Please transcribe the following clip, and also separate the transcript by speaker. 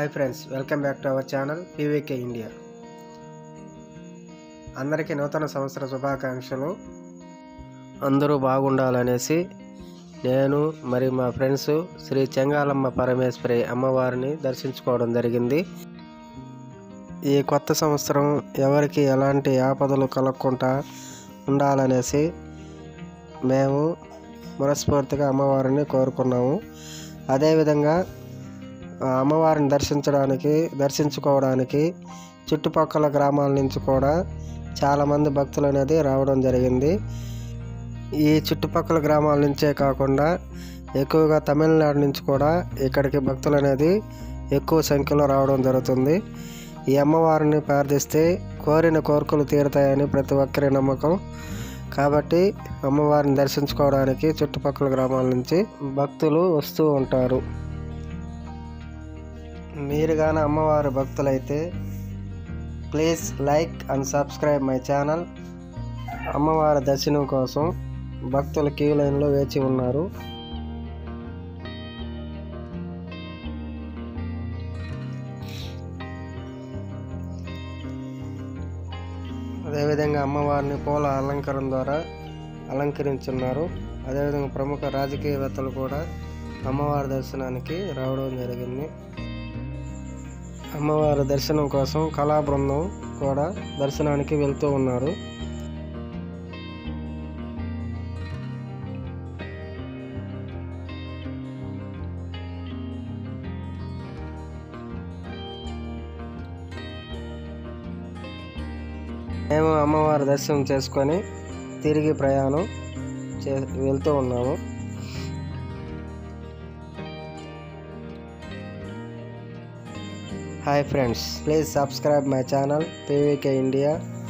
Speaker 1: hi friends welcome back to our channel PVK India అందరికీ నూతన సంవత్సర శుభాకాంక్షలు అందరూ బాగుండాలనేసి నేను మరి మా ఫ్రెండ్స్ శ్రీ చెంగాలమ్మ పరమేశ్వరి అమ్మవారిని దర్శించుకోవడం జరిగింది ఈ కొత్త సంవత్సరం ఎవరికి ఎలాంటి ఆపదలు కలగకుండా ఉండాలనేసి మేము మనస్ఫూర్తిగా అమ్మవారిని కోరుకున్నాము అదేవిధంగా ఆ అమ్మవారిని దర్శించడానికి దర్శించుకోవడానికి చుట్టుపక్కల గ్రామాల నుంచి కూడా చాలామంది భక్తులు అనేది రావడం జరిగింది ఈ చుట్టుపక్కల గ్రామాల నుంచే కాకుండా ఎక్కువగా తమిళనాడు నుంచి కూడా ఇక్కడికి భక్తులు అనేది ఎక్కువ సంఖ్యలో రావడం జరుగుతుంది ఈ అమ్మవారిని ప్రార్థిస్తే కోరిన కోరికలు తీరుతాయని ప్రతి ఒక్కరి నమ్మకం కాబట్టి అమ్మవారిని దర్శించుకోవడానికి చుట్టుపక్కల గ్రామాల నుంచి భక్తులు వస్తూ ఉంటారు మీరు కానీ అమ్మవారి భక్తులైతే please like and subscribe my channel అమ్మవారి దర్శనం కోసం భక్తులు క్యూ లైన్లో వేచి ఉన్నారు అదేవిధంగా అమ్మవారిని పూల అలంకరణ ద్వారా అలంకరించున్నారు అదేవిధంగా ప్రముఖ రాజకీయవేత్తలు కూడా అమ్మవారి దర్శనానికి రావడం జరిగింది అమ్మవారి దర్శనం కోసం కళా బృందం కూడా దర్శనానికి వెళ్తూ ఉన్నారు మేము అమ్మవారి దర్శనం చేసుకొని తిరిగి ప్రయాణం చే వెళ్తూ ఉన్నాము hi friends please subscribe my channel PVK India